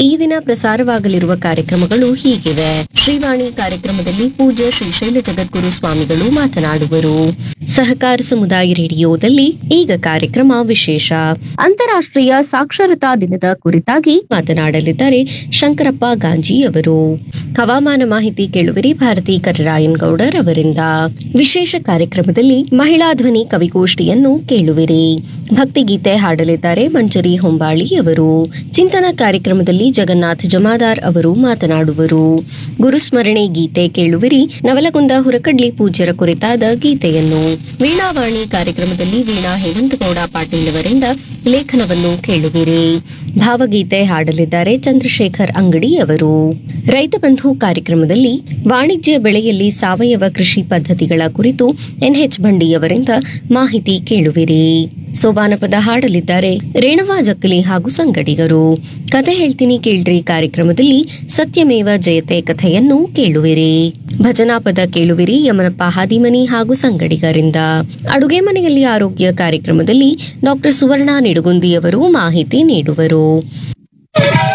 ಈ ದಿನ ಪ್ರಸಾರವಾಗಲಿರುವ ಕಾರ್ಯಕ್ರಮಗಳು ಹೀಗಿವೆ ಶ್ರೀವಾಣಿ ಕಾರ್ಯಕ್ರಮದಲ್ಲಿ ಪೂಜ್ಯ ಶ್ರೀಶೈಲ ಜಗದ್ಗುರು ಸ್ವಾಮಿಗಳು ಮಾತನಾಡುವರು ಸಹಕಾರ ಸಮುದಾಯ ರೇಡಿಯೋದಲ್ಲಿ ಈಗ ಕಾರ್ಯಕ್ರಮ ವಿಶೇಷ ಅಂತಾರಾಷ್ಟ್ರೀಯ ಸಾಕ್ಷರತಾ ದಿನದ ಕುರಿತಾಗಿ ಮಾತನಾಡಲಿದ್ದಾರೆ ಶಂಕರಪ್ಪ ಗಾಂಜಿ ಅವರು ಹವಾಮಾನ ಮಾಹಿತಿ ಕೇಳುವಿರಿ ಭಾರತಿ ಕರರಾಯನ್ ಗೌಡರ್ ಅವರಿಂದ ವಿಶೇಷ ಕಾರ್ಯಕ್ರಮದಲ್ಲಿ ಮಹಿಳಾ ಧ್ವನಿ ಕವಿಗೋಷ್ಠಿಯನ್ನು ಕೇಳುವಿರಿ ಭಕ್ತಿಗೀತೆ ಹಾಡಲಿದ್ದಾರೆ ಮಂಜರಿ ಹೊಂಬಾಳಿ ಅವರು ಚಿಂತನ ಕಾರ್ಯಕ್ರಮದಲ್ಲಿ ಜಗನ್ನಾಥ್ ಜಮಾದಾರ್ ಅವರು ಮಾತನಾಡುವರು ಗುರುಸ್ಮರಣೆ ಗೀತೆ ಕೇಳುವಿರಿ ನವಲಗುಂದ ಹುರಕಡ್ಲಿ ಪೂಜ್ಯರ ಕುರಿತಾದ ಗೀತೆಯನ್ನು ವೀಣಾವಾಣಿ ಕಾರ್ಯಕ್ರಮದಲ್ಲಿ ವೀಣಾ ಹೇಮಂತಗೌಡ ಪಾಟೀಲ್ ಅವರಿಂದ ಲೇಖನವನ್ನು ಕೇಳುವಿರಿ ಭಾವಗೀತೆ ಹಾಡಲಿದ್ದಾರೆ ಚಂದ್ರಶೇಖರ್ ಅಂಗಡಿ ಅವರು ರೈತ ಬಂಧು ಕಾರ್ಯಕ್ರಮದಲ್ಲಿ ವಾಣಿಜ್ಯ ಬೆಳೆಯಲ್ಲಿ ಸಾವಯವ ಕೃಷಿ ಪದ್ಧತಿಗಳ ಕುರಿತು ಎನ್ಎಚ್ ಬಂಡಿ ಅವರಿಂದ ಮಾಹಿತಿ ಕೇಳುವಿರಿ ಸೋಬಾನಪದ ಹಾಡಲಿದ್ದಾರೆ ರೇಣುವಾ ಜಕ್ಕಲಿ ಹಾಗೂ ಸಂಗಡಿಗರು ಕತೆ ಹೇಳ್ತೀನಿ ಕೇಳ್ರಿ ಕಾರ್ಯಕ್ರಮದಲ್ಲಿ ಸತ್ಯಮೇವ ಜಯತೆ ಕಥೆಯನ್ನು ಕೇಳುವಿರಿ ಭಜನಾ ಪದ ಕೇಳುವಿರಿ ಯಮನಪ್ಪ ಹಾದಿಮನಿ ಹಾಗೂ ಸಂಗಡಿಗರಿಂದ ಅಡುಗೆ ಮನೆಯಲ್ಲಿ ಆರೋಗ್ಯ ಕಾರ್ಯಕ್ರಮದಲ್ಲಿ ಡಾಕ್ಟರ್ ಸುವರ್ಣ ನಿಡುಗುಂದಿ ಅವರು ಮಾಹಿತಿ ನೀಡುವರು